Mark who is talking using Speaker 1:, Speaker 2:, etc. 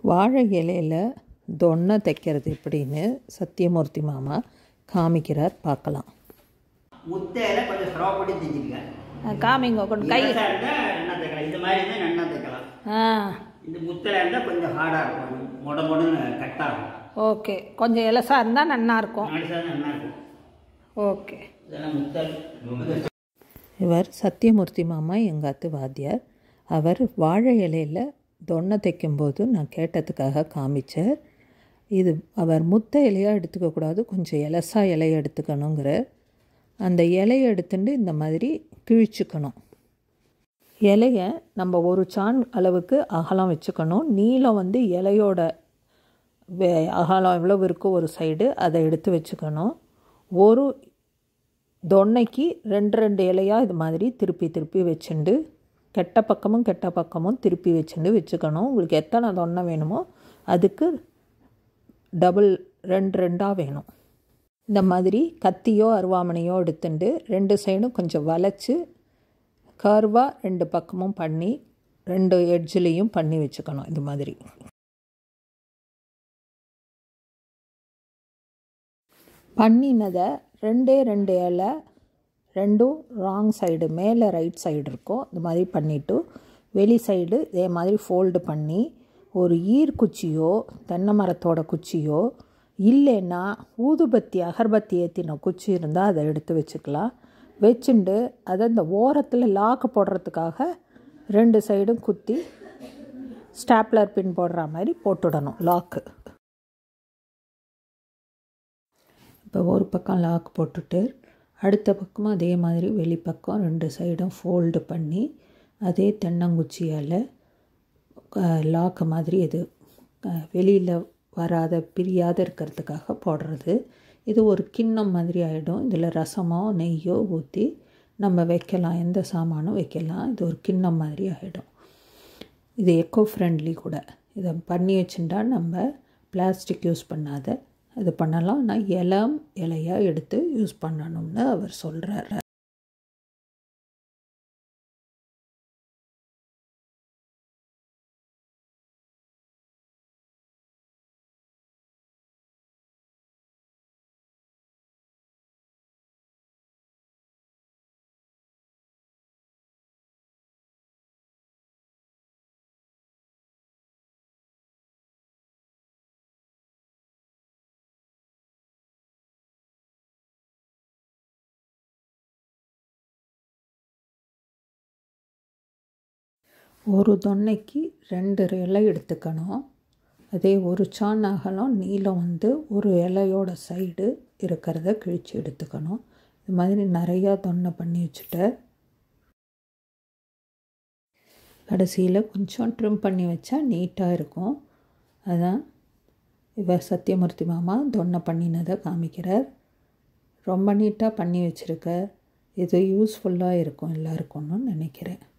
Speaker 1: வாழை இலையில் தொன்னை தைக்கிறது எப்படின்னு சத்தியமூர்த்தி மாமா காமிக்கிறார் பார்க்கலாம்
Speaker 2: முத்தையில கொஞ்சம் சிரமப்பட்டு தைச்சிருக்கேன்
Speaker 3: காமிங்க கொண்டு கை
Speaker 2: ஈரசா இருந்தா எண்ணெய் தைக்கலாம் இந்த மாதிரி இருந்தால் எண்ணெய் தைக்கலாம்
Speaker 3: ஆ
Speaker 2: இந்த முத்தையில இருந்தால் கொஞ்சம் ஹார்டாக இருக்கும் மொட மொடன்னு கட்டாகும்
Speaker 3: ஓகே கொஞ்சம் இலசா இருந்தால் நன்னா இருக்கும்
Speaker 2: நாளைக்கு நல்லா இருக்கும்
Speaker 3: ஓகே
Speaker 2: இதெல்லாம் முத்தல்
Speaker 1: இவர் சத்தியமூர்த்தி மாமா எங்கள் அத்து வாத்தியார் அவர் வாழை இலையில் தொன்னை தைக்கும்போது நான் கேட்டதுக்காக காமிச்சார் இது அவர் முத்த இலையாக எடுத்துக்கக்கூடாது கொஞ்சம் இலசா இலையை எடுத்துக்கணுங்கிற அந்த இலையை எடுத்துட்டு இந்த மாதிரி கிழிச்சுக்கணும் இலையை நம்ம ஒரு சான் அளவுக்கு அகலம் வச்சுக்கணும் நீளம் வந்து இலையோட வே அகலம் எவ்வளவு இருக்கோ ஒரு சைடு அதை எடுத்து வச்சுக்கணும் ஒரு தொன்னைக்கு ரெண்டு ரெண்டு இலையாக இது மாதிரி திருப்பி திருப்பி வச்சுண்டு கெட்ட பக்கமும் கெட்ட பக்கமும் திருப்பி வச்சுண்டு வச்சுக்கணும் உங்களுக்கு எத்தனை தொன்னை வேணுமோ அதுக்கு டபுள் ரெண்டு ரெண்டாக வேணும் இந்த மாதிரி கத்தியோ அருவாமனையோ எடுத்துண்டு ரெண்டு சைடும் கொஞ்சம் வளைச்சி கர்வாக ரெண்டு பக்கமும் பண்ணி ரெண்டு எட்ஜ்லேயும் பண்ணி வச்சுக்கணும் இது மாதிரி பண்ணினதை ரெண்டே ரெண்டு இலை ரெண்டும் ராங் சைடு மேலே ரைட் சைடு இருக்கும் இந்த மாதிரி பண்ணிவிட்டு வெளி சைடு இதே மாதிரி ஃபோல்டு பண்ணி ஒரு ஈர்க்குச்சியோ தென்னை மரத்தோட குச்சியோ இல்லைன்னா ஊதுபத்தி அகர்பத்தி ஏற்றின குச்சி இருந்தால் அதை எடுத்து வச்சுக்கலாம் வச்சுண்டு அதை இந்த ஓரத்தில் லாக்கு போடுறதுக்காக ரெண்டு சைடும் குத்தி ஸ்டாப்லர் பின் போடுற மாதிரி போட்டுடணும் லாக்கு இப்போ ஒரு பக்கம் லாக் போட்டுட்டு அடுத்த பக்கமும் அதே மாதிரி வெளிப்பக்கம் ரெண்டு சைடும் ஃபோல்டு பண்ணி அதே தென்னங்குச்சியால் லாக்கு மாதிரி இது வெளியில் வராத பிரியாத இருக்கிறதுக்காக போடுறது இது ஒரு கிண்ணம் மாதிரி ஆகிடும் இதில் ரசமோ நெய்யோ ஊற்றி நம்ம வைக்கலாம் எந்த சாமானும் வைக்கலாம் இது ஒரு கிண்ணம் மாதிரி ஆகிடும் இது எக்கோ ஃப்ரெண்ட்லி கூட இதை பண்ணி வச்சுட்டா நம்ம பிளாஸ்டிக் யூஸ் பண்ணாத இது பண்ணலாம் ஆனால் இலம் இலையாக எடுத்து யூஸ் பண்ணணும்னு அவர் சொல்கிறாரு ஒரு தொன்னைக்கு ரெண்டு இலை எடுத்துக்கணும் அதே ஒரு சான் அகலம் நீளம் வந்து ஒரு இலையோட சைடு இருக்கிறத கிழித்து எடுத்துக்கணும் இது மாதிரி நிறையா தொன்னை பண்ணி வச்சுட்டு கடைசியில் கொஞ்சம் ட்ரிம் பண்ணி வச்சா நீட்டாக இருக்கும் அதான் இவர் சத்தியமூர்த்தி மாமா தொன்னை பண்ணினதை காமிக்கிறார் ரொம்ப நீட்டாக பண்ணி வச்சுருக்க இது யூஸ்ஃபுல்லாக இருக்கும் எல்லாருக்கும்னு நினைக்கிறேன்